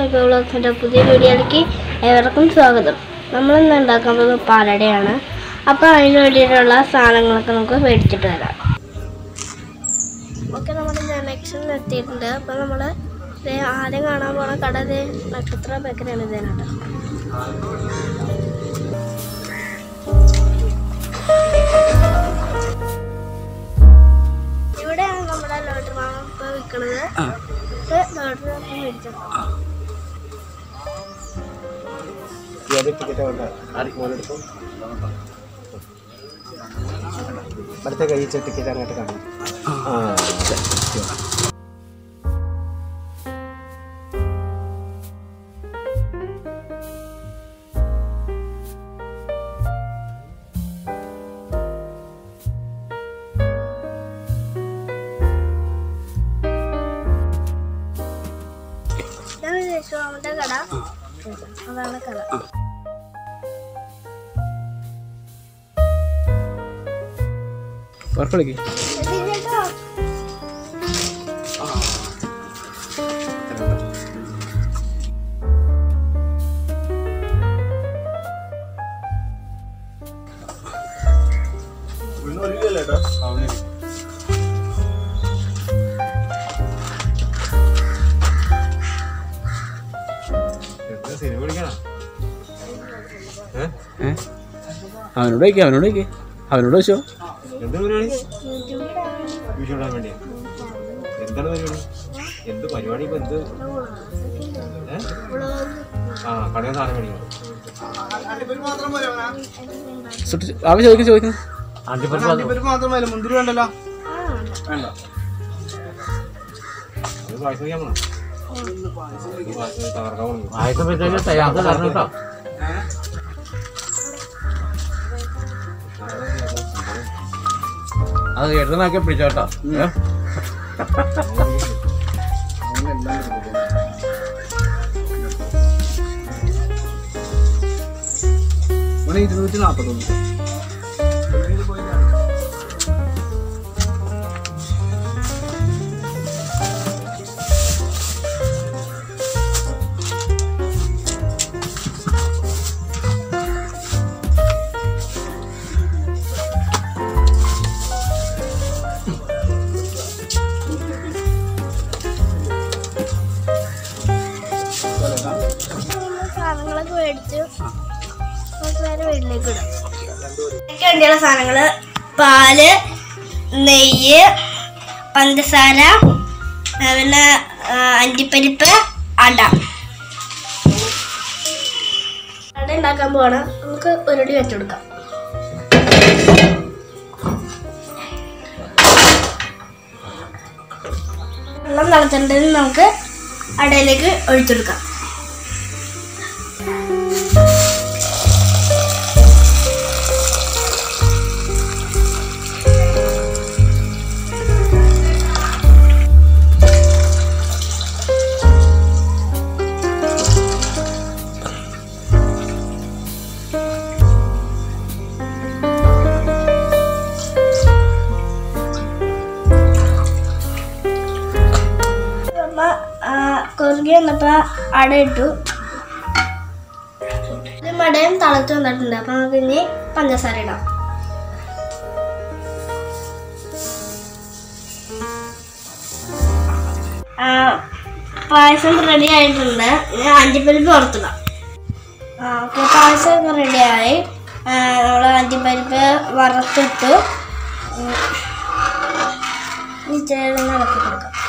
Micro ബ്ലോഗ്സിൻ്റെ പുതിയ വീഡിയോയിലേക്ക് ഏവർക്കും സ്വാഗതം നമ്മളിന്ന് ഉണ്ടാക്കാൻ പോകുന്നത് പാലടയാണ് അപ്പോൾ അതിന് വേണ്ടിയിട്ടുള്ള സാധനങ്ങളൊക്കെ നമുക്ക് മേടിച്ചിട്ട് വരാം ഓക്കെ നമ്മൾ ജനക്ഷനിൽ എത്തിയിട്ടുണ്ട് അപ്പോൾ നമ്മൾ ആദ്യം കാണാൻ പോണ കട ദേ നക്ഷത്ര ബേക്കറിയാണ് ഇതിനായിട്ട് ഇവിടെയാണ് നമ്മുടെ ലോട്ടറി മാമ ഇപ്പോൾ വിൽക്കുന്നത് ഇത് ലോട്ടറി മാമ മേടിച്ചത് അടുത്ത കഴിച്ച ടിക്കറ്റ് അങ്ങോട്ട് കാണും ഇതാണ് യേശുമാമന്റെ കട അതാണ് കട വർക്ക് കളിക്ക് ഇതിട്ടോ അവനോട് വയ്ക്കുക അവനോട് വയ്ക്കുക അവനോട് വെച്ചോ എന്ത് പരിപാടി യൂട്യൂബിലാണ് വീഡിയോ ഇടാൻ വേണ്ടിയാ എന്താണ് പരിപാടി എന്ത് പരിപാടി ഇപ്പൊ എന്ത് ഏ? ആ കടയിൽ സാധനം മേടിക്കണം അവൻ ചോദിക്കുന്നു ചോദിക്കുന്നു അണ്ടിപ്പരിപ്പ് മാത്രമല്ല മുന്തിരി വേണ്ടല്ലോ വേണ്ട അത് പായസം വയ്ക്കാൻ പോണം ഈ പായസം തകർക്കാൻ പോണം അത് എടുത്തനാക്കി പിടിച്ചോട്ടോ ഏ? ഇവിടെ ഇരുന്നൂറ്റി നാപ്പത്തൊന്ന് സാധനങ്ങളൊക്കെ മേടിച്ചു നമുക്ക് നേരെ വീട്ടിലേക്ക് ഇടാം എനിക്ക് വേണ്ടിയുള്ള സാധനങ്ങള് പാല് നെയ്യ് പഞ്ചസാര ആ, പിന്നെ ആ, അണ്ടിപ്പരിപ്പ് അട അട ഉണ്ടാക്കാൻ പോവാണ് നമുക്ക് ഒരുടി വെച്ചുകൊടുക്കാം വെള്ളം തിളച്ചിട്ടുണ്ടെങ്കിൽ നമുക്ക് അടയിലേക്ക് ഒഴിച്ചെടുക്കാം അമ്മ കുറുകി വന്നപ്പോ അട ഇട്ടു ഇത് മടയും തളച്ചു വന്നിട്ടുണ്ട് അപ്പൊ നമുക്ക് ഇനി പഞ്ചസാര ഇടാം ആ, പായസം റെഡി ആയിട്ടുണ്ട് ഇനി അണ്ടിപ്പരിപ്പ് പുറത്തിടാം ആ ഓക്കെ പായസം ഒക്കെ റെഡിയായി നമ്മൾ അണ്ടിപ്പരിപ്പ് വറുത്തിട്ടു ഉം. ഇനി ചേർന്ന് ഇളക്കി കൊടുക്കാം